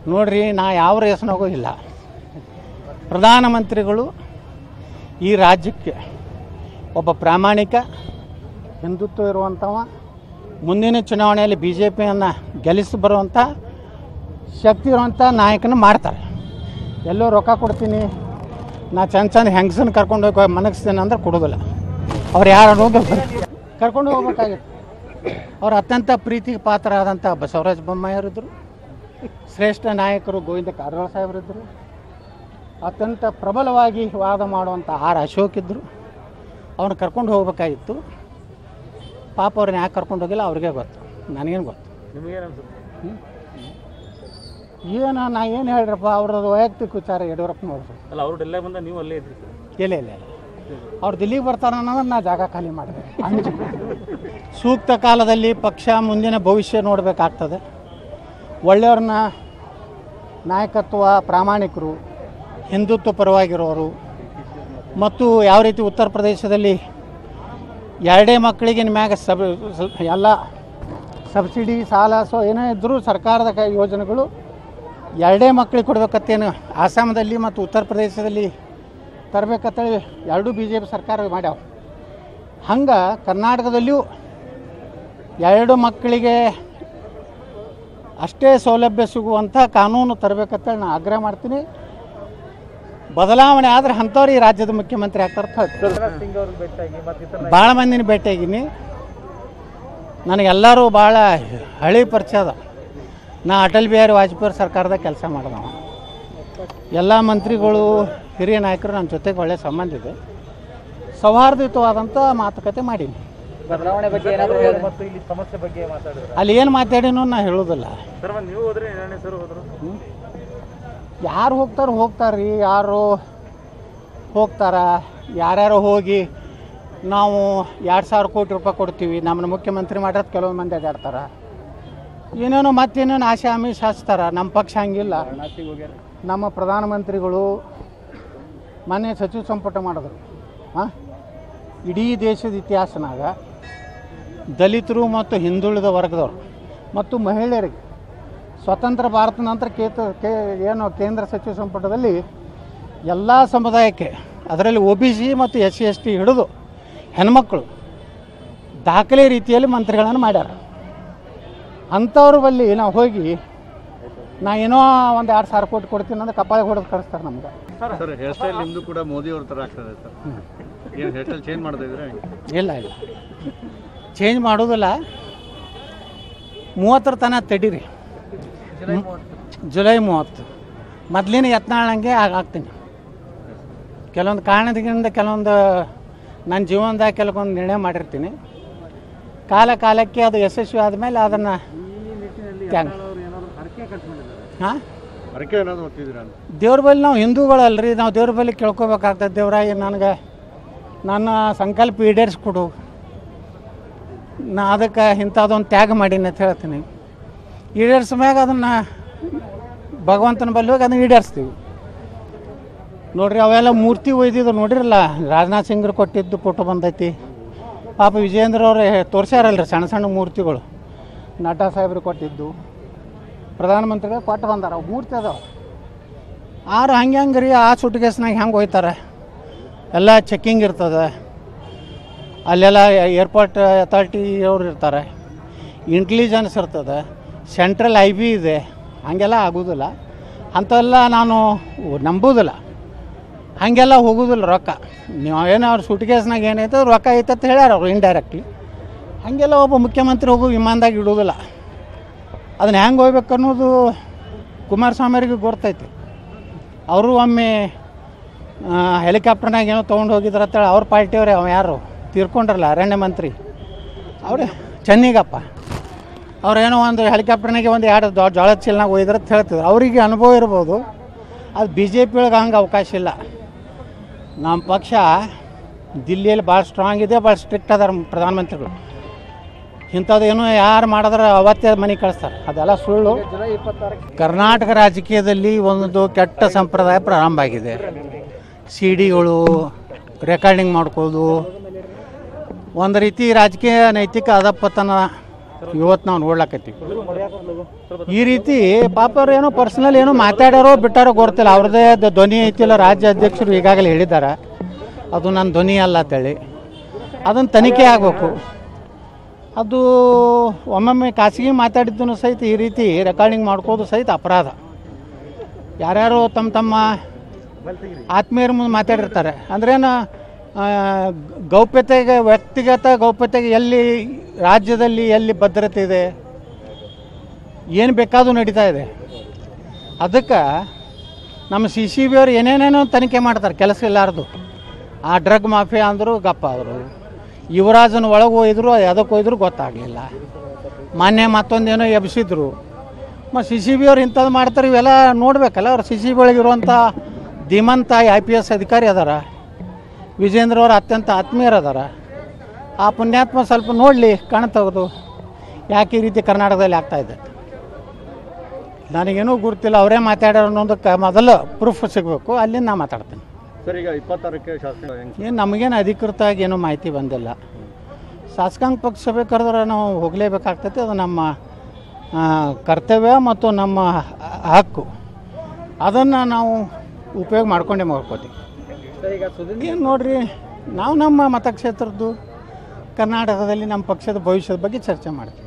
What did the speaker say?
ನೋಡ್ರಿ ನಾ ಯಾವ ರೇಸ್ನಾಗೂ ಇಲ್ಲ ಪ್ರಧಾನಮಂತ್ರಿಗಳು ಈ ರಾಜ್ಯಕ್ಕೆ ಒಬ್ಬ ಪ್ರಾಮಾಣಿಕ ಹಿಂದುತ್ವ ಇರುವಂಥವ ಮುಂದಿನ ಚುನಾವಣೆಯಲ್ಲಿ ಬಿ ಜೆ ಪಿಯನ್ನು ಗೆಲ್ಲಿಸಿ ಬರುವಂಥ ಶಕ್ತಿ ಇರುವಂಥ ನಾಯಕನ ಮಾಡ್ತಾರೆ ಎಲ್ಲೋ ರೊಕ್ಕ ಕೊಡ್ತೀನಿ ನಾ ಚಂದ ಚಂದ ಹೆಂಗಸನ್ನ ಕರ್ಕೊಂಡು ಹೋಗಿ ಮನಗಿಸ್ತೀನಿ ಅಂದ್ರೆ ಕೊಡೋದಿಲ್ಲ ಅವ್ರು ಯಾರು ಅನ್ನೋದು ಕರ್ಕೊಂಡು ಹೋಗ್ಬೇಕಾಗಿತ್ತು ಅವ್ರು ಅತ್ಯಂತ ಪ್ರೀತಿಗೆ ಪಾತ್ರ ಆದಂಥ ಬಸವರಾಜ ಬೊಮ್ಮಾಯಿಯವರಿದ್ದರು ಶ್ರೇಷ್ಠ ನಾಯಕರು ಗೋವಿಂದ ಕಾರಜೋಳ ಸಾಹೇಬರಿದ್ದರು ಅತ್ಯಂತ ಪ್ರಬಲವಾಗಿ ವಾದ ಮಾಡುವಂಥ ಆರ್ ಅಶೋಕ್ ಇದ್ದರು ಅವ್ರನ್ನ ಕರ್ಕೊಂಡು ಹೋಗ್ಬೇಕಾಗಿತ್ತು ಪಾಪ ಅವ್ರನ್ನ ಯಾಕೆ ಕರ್ಕೊಂಡು ಹೋಗಿಲ್ಲ ಅವ್ರಿಗೆ ಗೊತ್ತು ನನಗೇನು ಗೊತ್ತು ನಿಮಗೇನು ಅನ್ಸುತ್ತೆ ಏನು ನಾ ಏನು ಹೇಳ್ರಪ್ಪ ಅವ್ರದ್ದು ವೈಯಕ್ತಿಕ ವಿಚಾರ ಯಡಿಯೂರಪ್ಪನವ್ರದ್ದು ಅಲ್ಲ ಅವರು ಡೆಲ್ಲಿ ಬಂದ ನೀವು ಅಲ್ಲೇ ಇದ್ರಿ ಸರ್ ಇಲ್ಲ ಇಲ್ಲ ಇಲ್ಲ ಅವ್ರು ದಿಲ್ಲಿಗೆ ಬರ್ತಾರೆ ಅನ್ನೋದು ನಾ ಜಾಗ ಖಾಲಿ ಮಾಡಿದೆ ಸೂಕ್ತ ಕಾಲದಲ್ಲಿ ಪಕ್ಷ ಮುಂದಿನ ಭವಿಷ್ಯ ನೋಡಬೇಕಾಗ್ತದೆ ಒಳ್ಳೆಯವ್ರನ್ನ ನಾಯಕತ್ವ ಪ್ರಾಮಾಣಿಕರು ಹಿಂದುತ್ವ ಪರವಾಗಿರೋರು ಮತ್ತು ಯಾವ ರೀತಿ ಉತ್ತರ ಪ್ರದೇಶದಲ್ಲಿ ಎರಡೇ ಮಕ್ಕಳಿಗೆ ಮ್ಯಾಗ ಸಬ್ ಸ್ವಲ್ಪ ಎಲ್ಲ ಸಬ್ಸಿಡಿ ಸಾಲ ಸೊ ಏನೇ ಇದ್ದರೂ ಸರ್ಕಾರದ ಕ- ಯೋಜನೆಗಳು ಎರಡೇ ಮಕ್ಕಳಿಗೆ ಕೊಡ್ಬೇಕತ್ತೇನು ಆಸಾಮದಲ್ಲಿ ಮತ್ತು ಉತ್ತರ ಪ್ರದೇಶದಲ್ಲಿ ತರಬೇಕಂತೇಳಿ ಎರಡೂ ಬಿ ಜೆ ಪಿ ಸರ್ಕಾರ ಮಾಡ್ಯಾವ ಹಂಗೆ ಕರ್ನಾಟಕದಲ್ಲಿಯೂ ಎರಡು ಮಕ್ಕಳಿಗೆ ಅಷ್ಟೇ ಸೌಲಭ್ಯ ಸಿಗುವಂಥ ಕಾನೂನು ತರಬೇಕಂತೇಳಿ ನಾನು ಆಗ್ರಹ ಮಾಡ್ತೀನಿ ಬದಲಾವಣೆ ಆದರೆ ಅಂಥವ್ರು ಈ ರಾಜ್ಯದ ಮುಖ್ಯಮಂತ್ರಿ ಆಗ್ತಾರೆ ಅಂತ ಹೇಳ್ತೀನಿ. ರಾಜನಾಥ್ ಸಿಂಗ್ ಅವ್ರಿಗೆ ಭೇಟಿಯಾಗಿ ಮತ್ತೆ ಇತರ ಭಾಳ ಮಂದಿನ ಭೇಟಿಯಾಗಿನಿ ನನಗೆಲ್ಲರೂ ಭಾಳ ಹಳಿ ಪರಿಚಯ ಅದ ನಾ ಅಟಲ್ ಬಿಹಾರಿ ವಾಜಪೇಯಿ ಸರ್ಕಾರದ ಕೆಲಸ ಮಾಡಿದವ ಎಲ್ಲ ಮಂತ್ರಿಗಳು ಹಿರಿಯ ನಾಯಕರು ನನ್ನ ಜೊತೆಗೆ ಒಳ್ಳೆಯ ಸಂಬಂಧ ಇದೆ ಸೌಹಾರ್ದಯುತವಾದಂಥ ಮಾತುಕತೆ ಮಾಡೀನಿ ಬದಲಾವಣೆ ಬಗ್ಗೆ ಏನಾದರೂ ಮತ್ತು ಇಲ್ಲಿ ಸಮಸ್ಯೆ ಬಗ್ಗೆ ಮಾತಾಡಿದ್ರೆ ಅಲ್ಲಿ ಏನು ಮಾತಾಡಿನೋ ನಾ ಹೇಳೋದಿಲ್ಲ ಸರ್ ಮತ್ತೆ ನೀವು ಹೋದ್ರೆ ಎರಡನೇ ಸರ್ ಹೋದ್ರು ಯಾರು ಹೋಗ್ತಾರೆ ಹೋಗ್ತಾರೆ ಯಾರು ಹೋಗ್ತಾರ ಯಾರ್ಯಾರು ಹೋಗಿ ನಾವು ಎರಡು ಸಾವಿರ ಕೋಟಿ ರೂಪಾಯಿ ಕೊಡ್ತೀವಿ ನಮ್ಮನ್ನ ಮುಖ್ಯಮಂತ್ರಿ ಮಾಡೋದು ಕೆಲವು ಮಂದಿ ಅಡ್ಡಾಡ್ತಾರೆ ಏನೇನೋ ಮತ್ತೇನೇನು ಆಶೆ ಆಮಿಷ ಹಚ್ತಾರ ನಮ್ಮ ಪಕ್ಷ ಹಂಗಿಲ್ಲ ನಮ್ಮ ಪ್ರಧಾನಮಂತ್ರಿಗಳು ಮೊನ್ನೆ ಸಚಿವ ಸಂಪುಟ ಮಾಡಿದ್ರು ಹಾಂ ಇಡೀ ದೇಶದ ಇತಿಹಾಸನಾಗ ದಲಿತರು ಮತ್ತು ಹಿಂದುಳಿದ ವರ್ಗದವರು ಮತ್ತು ಮಹಿಳೆಯರಿಗೆ ಸ್ವತಂತ್ರ ಭಾರತ ನಂತರ ಕೇತ ಕೇ ಏನು ಕೇಂದ್ರ ಸಚಿವ ಸಂಪುಟದಲ್ಲಿ ಎಲ್ಲ ಸಮುದಾಯಕ್ಕೆ ಅದರಲ್ಲಿ ಒ ಬಿ ಸಿ ಮತ್ತು ಎಸ್ ಸಿ ಎಸ್ ಟಿ ಹಿಡಿದು ಹೆಣ್ಮಕ್ಳು ದಾಖಲೆ ರೀತಿಯಲ್ಲಿ ಮಂತ್ರಿಗಳನ್ನು ಮಾಡ್ಯಾರ ಅಂಥವ್ರ ಬಳಿ ನಾವು ಹೋಗಿ ನಾ ಏನೋ ಒಂದು ಎರಡು ಸಾವಿರ ಕೋಟಿ ಕೊಡ್ತೀನಿ ಅಂದ್ರೆ ಕಪಾಳಿಗೆ ಹೊಡೆದು ಕಳಿಸ್ತಾರೆ ನಮ್ಗೆ ಸರ್ ಹೇರ್ ಸ್ಟೈಲ್ ನಿಮ್ದು ಕೂಡ ಮೋದಿ ಅವ್ರ ಥರ ಆಗ್ತದೆ ಸರ್ ಏನು ಹೇರ್ ಸ್ಟೈಲ್ ಚೇಂಜ್ ಮಾಡ್ತಾ ಇದ್ರೆ ಇಲ್ಲ ಇಲ್ಲ ಚೇಂಜ್ ಮಾಡೋದಿಲ್ಲ ಮೂವತ್ತರ ತನಕ ತಡೀರಿ ಜುಲೈ ಮೂವತ್ತು ಮೊದಲಿನ ಯತ್ನಾಳಂಗೆ ಆಗ್ತೀನಿ ಕೆಲವೊಂದು ಕಾರಣದಿಂದ ಕೆಲವೊಂದು ನನ್ನ ಜೀವನದಾಗ ಕೆಲವೊಂದು ನಿರ್ಣಯ ಮಾಡಿರ್ತೀನಿ ಕಾಲ ಕಾಲಕ್ಕೆ ಅದು ಯಶಸ್ವಿ ಆದಮೇಲೆ ಅದನ್ನು ಹಾಂ ಹರಕೆ ಏನಾದ್ರು ಹೊತ್ತಿದ್ದೀರಾ ಅಂತ ದೇವ್ರ ಬಳಿ ನಾವು ಹಿಂದೂಗಳಲ್ರಿ ನಾವು ದೇವ್ರ ಬಳಿ ಕೇಳ್ಕೊಬೇಕಾಗ್ತದೆ ದೇವ್ರಾಗಿ ನನಗೆ ನನ್ನ ಸಂಕಲ್ಪ ಈಡೇರಿಸ್ಕೊಡು ನಾ ಅದಕ್ಕೆ ಇಂಥದ್ದೊಂದು ತ್ಯಾಗ ಮಾಡೀನಿ ಅಂತ ಹೇಳ್ತೀನಿ ಈಡೇರಿಸ್ಮ್ಯಾಗ ಅದನ್ನು ಭಗವಂತನ ಬಳಿ ಹೋಗಿ ಅದನ್ನು ಈಡೇರಿಸ್ತೀವಿ ನೋಡ್ರಿ ಅವೆಲ್ಲ ಮೂರ್ತಿ ಒಯ್ದಿದ್ದು ನೋಡಿರಲ್ಲ ರಾಜನಾಥ್ ಸಿಂಗ್ರು ಕೊಟ್ಟಿದ್ದು ಫೋಟೋ ಬಂದೈತಿ ಪಾಪ ವಿಜೇಂದ್ರ ಅವ್ರು ತೋರ್ಸ್ಯಾರಲ್ರಿ ಸಣ್ಣ ಸಣ್ಣ ಮೂರ್ತಿಗಳು ನಟ ಸಾಹೇಬ್ರು ಕೊಟ್ಟಿದ್ದು ಪ್ರಧಾನಮಂತ್ರಿಗಳು ಕೊಟ್ಟು ಬಂದಾರ ಅವು ಮೂರ್ತಿ ಅದಾವ ಆರು ಹಂಗೆ ಹಂಗೆ ರೀ ಆ ಸುಟ್ಕೇಸ್ನಾಗ ಹೆಂಗೆ ಹೋಯ್ತಾರೆ ಎಲ್ಲ ಚೆಕ್ಕಿಂಗ್ ಇರ್ತದೆ ಅಲ್ಲೆಲ್ಲ ಏರ್ಪೋರ್ಟ್ ಅಥಾರಿಟಿ ಅವ್ರು ಇರ್ತಾರೆ ಇಂಟೆಲಿಜೆನ್ಸ್ ಇರ್ತದೆ ಸೆಂಟ್ರಲ್ ಐ ಬಿ ಇದೆ ಹಾಗೆಲ್ಲ ಆಗೋದಿಲ್ಲ ಅಂಥವೆಲ್ಲ ನಾನು ನಂಬೋದಿಲ್ಲ ಹಾಗೆಲ್ಲ ಹೋಗೋದಿಲ್ಲ ರೊಕ್ಕ ನೀವು ಏನೋ ಅವ್ರ ಸುಟ್ಕೇಸ್ನಾಗ ಏನೈತೆ ರೊಕ್ಕ ಐತೆ ಅಂತ ಹೇಳ್ಯಾರ ಅವ್ರು ಇಂಡೈರೆಕ್ಟ್ಲಿ ಹಾಗೆಲ್ಲ ಒಬ್ಬ ಮುಖ್ಯಮಂತ್ರಿ ಹೋಗೋ ವಿಮಾನದಾಗ ಇಡೋದಿಲ್ಲ ಅದನ್ನ ಹೆಂಗೆ ಹೋಗ್ಬೇಕು ಅನ್ನೋದು ಕುಮಾರಸ್ವಾಮಿಯವ್ರಿಗೆ ಗೊತ್ತೈತಿ ಅವರು ಒಮ್ಮೆ ಹೆಲಿಕಾಪ್ಟರ್ನಾಗ ಏನೋ ತೊಗೊಂಡು ಹೋಗಿದ್ರ ಅಂತೇಳಿ ಅವ್ರ ಪಾರ್ಟಿಯವ್ರೆ ಅವ ಯಾರು ತೀರ್ಕೊಂಡ್ರಲ್ಲ ಅರಣ್ಯ ಮಂತ್ರಿ ಅವರೇ ಚೆನ್ನಿಗಪ್ಪ ಅವ್ರೇನೋ ಒಂದು ಹೆಲಿಕಾಪ್ಟರ್ನಾಗೆ ಒಂದು ಎರಡು ದೊ ಜೋಳದ ಚೀಲನಾಗ ಒಯ್ದ್ರ ಅಂತ ಹೇಳ್ತಿದ್ರು ಅವರಿಗೆ ಅನುಭವ ಇರ್ಬೋದು ಅದು ಬಿ ಜೆ ಪಿ ಒಳಗೆ ಹಂಗೆ ಅವಕಾಶ ಇಲ್ಲ ನಮ್ಮ ಪಕ್ಷ ದಿಲ್ಲಿಯಲ್ಲಿ ಭಾಳ ಸ್ಟ್ರಾಂಗ್ ಇದೆ ಭಾಳ ಸ್ಟ್ರಿಕ್ಟ್ ಅದಾರ ಪ್ರಧಾನಮಂತ್ರಿಗಳು ಇಂಥದ್ದು ಏನೋ ಯಾರು ಮಾಡಿದ್ರೆ ಅವತ್ತೇ ಮನೆ ಕಳಿಸ್ತಾರೆ ಅದೆಲ್ಲ ಸುಳ್ಳು ಜುಲೈ ಇಪ್ಪತ್ತಾರಕ್ಕೆ ಕರ್ನಾಟಕ ರಾಜಕೀಯದಲ್ಲಿ ಒಂದು ಕೆಟ್ಟ ಸಂಪ್ರದಾಯ ಪ್ರಾರಂಭ ಆಗಿದೆ ಸಿ ಡಿಗಳು ರೆಕಾರ್ಡಿಂಗ್ ಮಾಡ್ಕೋದು ಒಂದು ರೀತಿ ರಾಜಕೀಯ ನೈತಿಕ ಅಧಪತನ ಇವತ್ತು ನಾವು ನೋಡ್ಲಕತ್ತೀವಿ ಈ ರೀತಿ ಪಾಪ ಅವ್ರು ಏನೋ ಪರ್ಸನಲ್ ಏನೋ ಮಾತಾಡ್ಯಾರೋ ಬಿಟ್ಟಾರೋ ಗೊತ್ತಿಲ್ಲ ಅವ್ರದ್ದೇ ದ- ಧ್ವನಿ ಐತಿಲ್ಲ ರಾಜ್ಯ ಅಧ್ಯಕ್ಷರು ಈಗಾಗಲೇ ಹೇಳಿದ್ದಾರೆ ಅದು ನನ್ನ ಧ್ವನಿ ಅಲ್ಲ ಅಂತೇಳಿ ಅದನ್ನು ತನಿಖೆ ಆಗಬೇಕು ಅದು ಒಮ್ಮೊಮ್ಮೆ ಖಾಸಗಿ ಮಾತಾಡಿದ್ದನ್ನು ಸಹಿತ ಈ ರೀತಿ ರೆಕಾರ್ಡಿಂಗ್ ಮಾಡ್ಕೋದು ಸಹಿತ ಅಪರಾಧ ಯಾರ್ಯಾರು ತಮ್ಮ ತಮ್ಮ ಆತ್ಮೀಯರ ಮುಂದೆ ಮಾತಾಡಿರ್ತಾರೆ ಅಂದ್ರೇನು ಆ, ಗೌಪ್ಯತೆಗೆ ವ್ಯಕ್ತಿಗತ ಗೌಪ್ಯತೆಗೆ ಎಲ್ಲಿ ರಾಜ್ಯದಲ್ಲಿ ಎಲ್ಲಿ ಭದ್ರತೆ ಇದೆ ಏನು ಬೇಕಾದರೂ ನಡೀತಾ ಇದೆ ಅದಕ್ಕೆ ನಮ್ಮ ಸಿ ಸಿ ಬಿ ಅವ್ರು ಏನೇನೇನೋ ತನಿಖೆ ಮಾಡ್ತಾರೆ ಕೆಲಸ ಇಲ್ಲಾರ್ದು ಆ ಡ್ರಗ್ ಮಾಫಿಯಾ ಅಂದರು ಗಪ್ಪ ಆದರು ಯುವರಾಜನ ಒಳಗೆ ಒಯ್ದರು ಅದಕ್ಕೆ ಒಯ್ದ್ರು ಗೊತ್ತಾಗಲಿಲ್ಲ ಮೊನ್ನೆ ಮತ್ತೊಂದೇನೋ ಎಬ್ಸಿದ್ರು ಮತ್ತು ಸಿ ಸಿ ಬಿ ಅವ್ರು ಇಂಥದ್ದು ಮಾಡ್ತಾರೆ ಇವೆಲ್ಲ ನೋಡಬೇಕಲ್ಲ ಅವ್ರು ಸಿ ಸಿ ಬಿ ಒಳಗಿರುವಂಥ ಧೀಮಂತ ಐ ಪಿ ಎಸ್ ಅಧಿಕಾರಿ ಅದಾರ ವಿಜೇಂದ್ರ ಅವರು ಅತ್ಯಂತ ಆತ್ಮೀಯರು ಅದಾರ ಆ ಪುಣ್ಯಾತ್ಮ ಸ್ವಲ್ಪ ನೋಡಲಿ ಕಣ್ ತೆಗೆದು ಯಾಕೆ ಈ ರೀತಿ ಕರ್ನಾಟಕದಲ್ಲಿ ಆಗ್ತಾ ಇದೆ ನನಗೇನೂ ಗುರುತಿಲ್ಲ ಅವರೇ ಮಾತಾಡ್ಯಾರ ಅನ್ನೋದಕ್ಕೆ ಮೊದಲು ಪ್ರೂಫ್ ಸಿಗಬೇಕು ಅಲ್ಲಿಂದ ನಾ ಮಾತಾಡ್ತೀನಿ ಸರ್ ಈಗ ಇಪ್ಪತ್ತಾರಕ್ಕೆ ಶಾಸಕ ಹೆಂಗ್ ಏನು ನಮಗೇನು ಅಧಿಕೃತವಾಗಿ ಏನೂ ಮಾಹಿತಿ ಬಂದಿಲ್ಲ ಶಾಸಕಾಂಗ ಪಕ್ಷ ಸಭೆ ಕರೆದ್ರೆ ನಾವು ಹೋಗಲೇಬೇಕಾಗ್ತೈತಿ ಅದು ನಮ್ಮ ಆ, ಕರ್ತವ್ಯ ಮತ್ತು ನಮ್ಮ ಹ- ಹಕ್ಕು ಅದನ್ನು ನಾವು ಉಪಯೋಗ ಮಾಡ್ಕೊಂಡೇ ಮಾಡ್ಕೋತೀವಿ ಸರ್ ಈಗ ಸುದೀಪ್ ಏನು ನೋಡ್ರಿ ನಾವು ನಮ್ಮ ಮತಕ್ಷೇತ್ರದ್ದು ಕರ್ನಾಟಕದಲ್ಲಿ ನಮ್ಮ ಪಕ್ಷದ ಭವಿಷ್ಯದ ಬಗ್ಗೆ ಚರ್ಚೆ ಮಾಡ್ತೀವಿ